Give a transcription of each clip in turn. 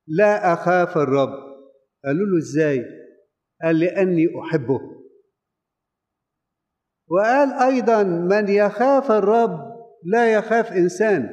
لا أخاف الرب قالوا له إزاي قال لأني أحبه وقال أيضا من يخاف الرب لا يخاف إنسان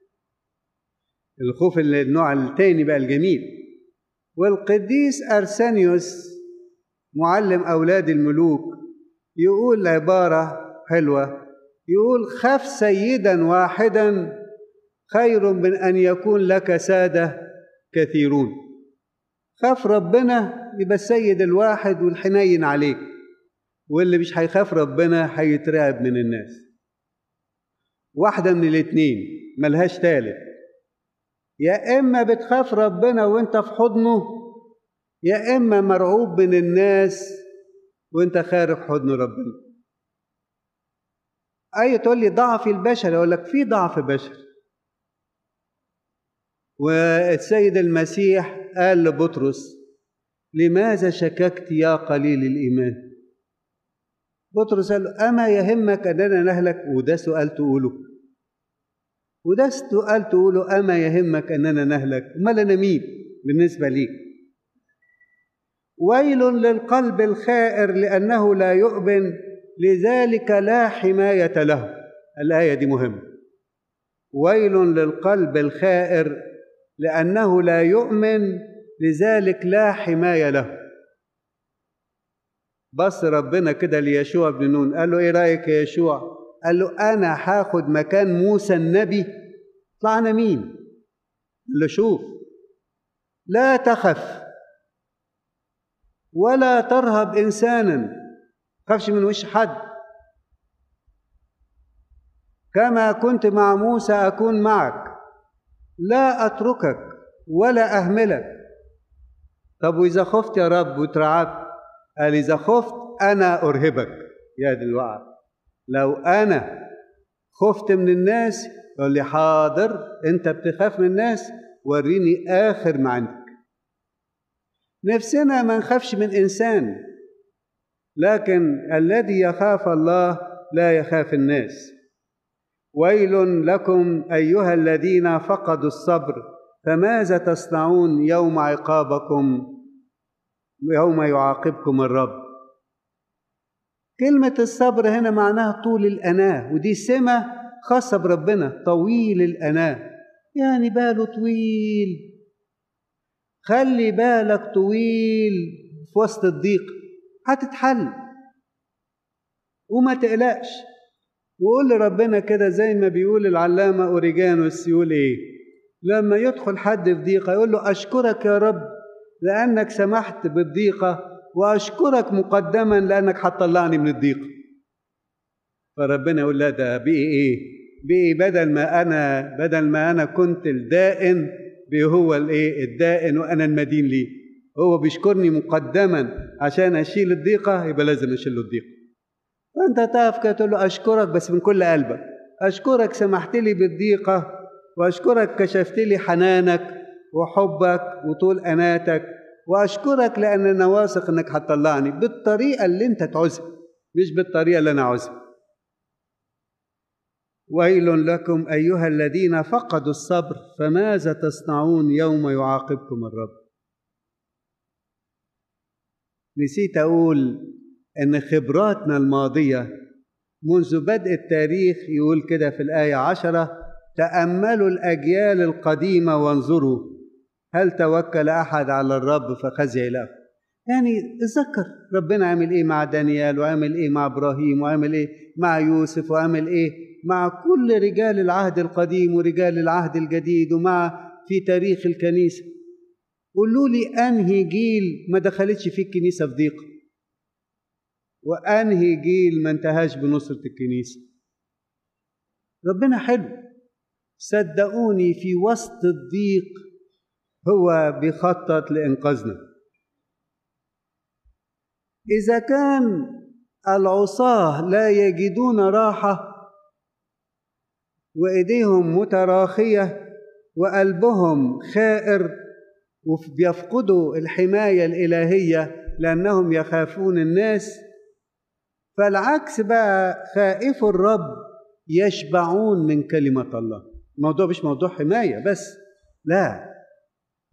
الخوف النوع التاني بقى الجميل والقديس أرسانيوس معلم أولاد الملوك يقول عبارة حلوة يقول خف سيدا واحدا خير من أن يكون لك سادة كثيرون خاف ربنا يبقى السيد الواحد والحنين عليك واللي مش هيخاف ربنا هيترعب من الناس واحدة من الاتنين ملهاش تالت يا إما بتخاف ربنا وانت في حضنه يا إما مرعوب من الناس وانت خارج حضن ربنا أي تقول لي ضعف البشر أقول لك في ضعف بشر والسيد المسيح قال لبطرس لماذا شككت يا قليل الإيمان بطرس قال له أما يهمك أننا نهلك وده سؤال تقوله وده سؤال تقوله أما يهمك أننا نهلك أمال أنا مين بالنسبة ليك ويل للقلب الخائر لأنه لا يؤمن لذلك لا حماية له الآية دي مهمة ويل للقلب الخائر لأنه لا يؤمن لذلك لا حماية له بص ربنا كده ليشوع بن نون قال له ايه رايك يا يشوع قال له انا هاخد مكان موسى النبي طلعنا مين قال له شوف لا تخف ولا ترهب انسانا خافش من وش حد كما كنت مع موسى اكون معك لا اتركك ولا اهملك طب واذا خفت يا رب وترعبت قال إذا خفت أنا أرهبك يا دي الوعد لو أنا خفت من الناس يقول لي حاضر أنت بتخاف من الناس وريني آخر ما عندك نفسنا ما نخافش من إنسان لكن الذي يخاف الله لا يخاف الناس ويل لكم أيها الذين فقدوا الصبر فماذا تصنعون يوم عقابكم يوم يعاقبكم الرب كلمة الصبر هنا معناها طول الأناة ودي سمة خاصة بربنا طويل الأناة يعني باله طويل خلي بالك طويل في وسط الضيق هتتحل وما تقلقش وقول لربنا كده زي ما بيقول العلامة أوريجانوس يقول إيه لما يدخل حد في ضيقة يقول له أشكرك يا رب لأنك سمحت بالضيقة وأشكرك مقدما لأنك هتطلعني من الضيقة فربنا يقول لا ده بقي إيه بقي بدل ما أنا بدل ما أنا كنت الدائن بقي هو الإيه الدائن وأنا المدين ليه هو بيشكرني مقدما عشان أشيل الضيقة يبقى لازم أشيل له الضيقة فأنت تقف كده تقول له أشكرك بس من كل قلبك أشكرك سمحت لي بالضيقة وأشكرك كشفت لي حنانك وحبك وطول أناتك وأشكرك لأن أنا واثق إنك هتطلعني بالطريقة اللي أنت تعوزها مش بالطريقة اللي أنا عاوزها ويل لكم أيها الذين فقدوا الصبر فماذا تصنعون يوم يعاقبكم الرب نسيت أقول إن خبراتنا الماضية منذ بدء التاريخ يقول كده في الآية عشرة تأملوا الأجيال القديمة وانظروا هل توكل أحد على الرب فخزي له يعني تذكر ربنا عمل إيه مع دانيال وعمل إيه مع إبراهيم وعمل إيه مع يوسف وعمل إيه مع كل رجال العهد القديم ورجال العهد الجديد ومع في تاريخ الكنيسة قولوا لي أنهي جيل ما دخلتش فيه الكنيسة في ضيق وأنهي جيل ما انتهاش بنصرة الكنيسة ربنا حلو صدقوني في وسط الضيق هو بيخطط لإنقاذنا إذا كان العصاة لا يجدون راحة وإيديهم متراخية وقلبهم خائر وبيفقدوا الحماية الإلهية لأنهم يخافون الناس فالعكس بقى خائف الرب يشبعون من كلمة الله الموضوع مش موضوع حماية بس لا